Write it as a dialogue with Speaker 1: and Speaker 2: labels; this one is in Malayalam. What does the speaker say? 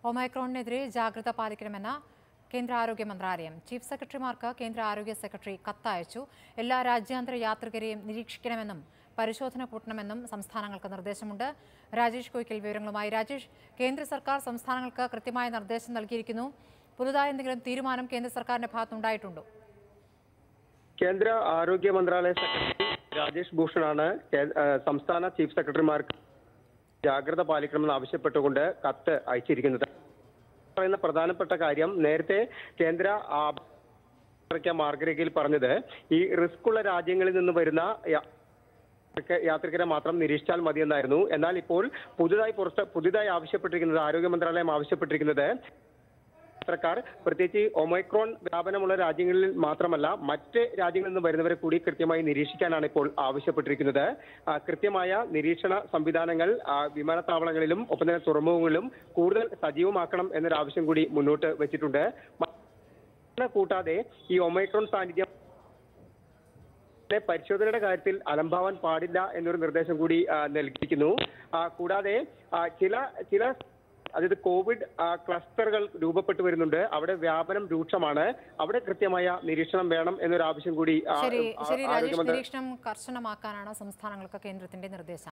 Speaker 1: ഒമൈക്രോണിനെതിരെ ജാഗ്രത പാലിക്കണമെന്ന കേന്ദ്ര ആരോഗ്യ മന്ത്രാലയം ചീഫ് സെക്രട്ടറിമാർക്ക് കേന്ദ്ര ആരോഗ്യ സെക്രട്ടറി കത്തയച്ചു എല്ലാ രാജ്യാന്തര യാത്രികരെയും നിരീക്ഷിക്കണമെന്നും പരിശോധന കൂട്ടണമെന്നും സംസ്ഥാനങ്ങൾക്ക് നിർദ്ദേശമുണ്ട് രാജേഷ് കോയ്ക്കൽ വിവരങ്ങളുമായി രാജേഷ് കേന്ദ്ര സർക്കാർ സംസ്ഥാനങ്ങൾക്ക് കൃത്യമായ നിർദ്ദേശം നൽകിയിരിക്കുന്നു പുതുതായി എന്തെങ്കിലും തീരുമാനം കേന്ദ്ര സർക്കാരിന്റെ ഭാഗത്തുനിന്നുണ്ടായിട്ടുണ്ടോ
Speaker 2: കേന്ദ്ര ആരോഗ്യ മന്ത്രാലയ സെക്രട്ടറി രാജേഷ് ഭൂഷണാണ് കേ- ആ, സംസ്ഥാന ചീഫ് സെക്രട്ടറിമാർക്ക് ജാഗ്രത പാലിക്കണമെന്ന് ആവശ്യപ്പെട്ടുകൊണ്ട് കത്ത് അയച്ചിരിക്കുന്നത് പറയുന്ന പ്രധാനപ്പെട്ട കാര്യം നേരത്തെ കേന്ദ്ര ആഭ്യന്തര മാർഗരേഖയിൽ പറഞ്ഞത് ഈ റിസ്ക് ഉള്ള രാജ്യങ്ങളിൽ നിന്ന് വരുന്ന യ- യാത്രിക- യാത്രികരെ മാത്രം നിരീക്ഷിച്ചാൽ മതിയെന്നായിരുന്നു എന്നാൽ ഇപ്പോൾ പുതുതായി പുറത്ത് പുതുതായി ആവശ്യപ്പെട്ടിരിക്കുന്നത് ആരോഗ്യ മന്ത്രാലയം ആവശ്യപ്പെട്ടിരിക്കുന്നത് യാത്രക്കാർ പ്രത്യേകിച്ച് ഒമൈക്രോൺ വ്യാപനമുള്ള രാജ്യങ്ങളിൽ മാത്രമല്ല മറ്റ് രാജ്യങ്ങളിൽ നിന്ന് വരുന്നവരെ കൂടി കൃത്യമായി നിരീക്ഷിക്കാനാണ് ഇപ്പോൾ ആവശ്യപ്പെട്ടിരിക്കുന്നത് ആ, കൃത്യമായ നിരീക്ഷണ സംവിധാനങ്ങൾ ആ, വിമാനത്താവളങ്ങളിലും ഒപ്പം തന്നെ തുറമുഖങ്ങളിലും കൂടുതൽ സജീവമാക്കണം എന്നൊരു ആവശ്യം കൂടി മുന്നോട്ട് വെച്ചിട്ടുണ്ട് മ- കൂടാതെ ഈ ഒമൈക്രോൺ സാന്നിധ്യം ലെ പരിശോധനയുടെ കാര്യത്തിൽ അലംഭാവാൻ പാടില്ല എന്നൊരു നിർദ്ദേശം കൂടി ആ, നൽകിയിരിക്കുന്നു ആ, കൂടാതെ ആ, ചില ചില അതായത് കോവിഡ് ആ, ക്ലസ്റ്ററുകൾ രൂപപ്പെട്ടു വരുന്നുണ്ട് അവിടെ വ്യാപനം രൂക്ഷമാണ് അവിടെ കൃത്യമായ നിരീക്ഷണം വേണം എന്നൊരു ആവശ്യം കൂടി ആ,
Speaker 1: ശരി
Speaker 2: ആ,
Speaker 1: ശരി രാജേഷ്
Speaker 2: ആരോഗ്യമന്ത്രി
Speaker 1: നിരീക്ഷണം കർശനമാക്കാനാണ് സംസ്ഥാനങ്ങൾക്ക് കേന്ദ്രത്തിന്റെ നിർദ്ദേശം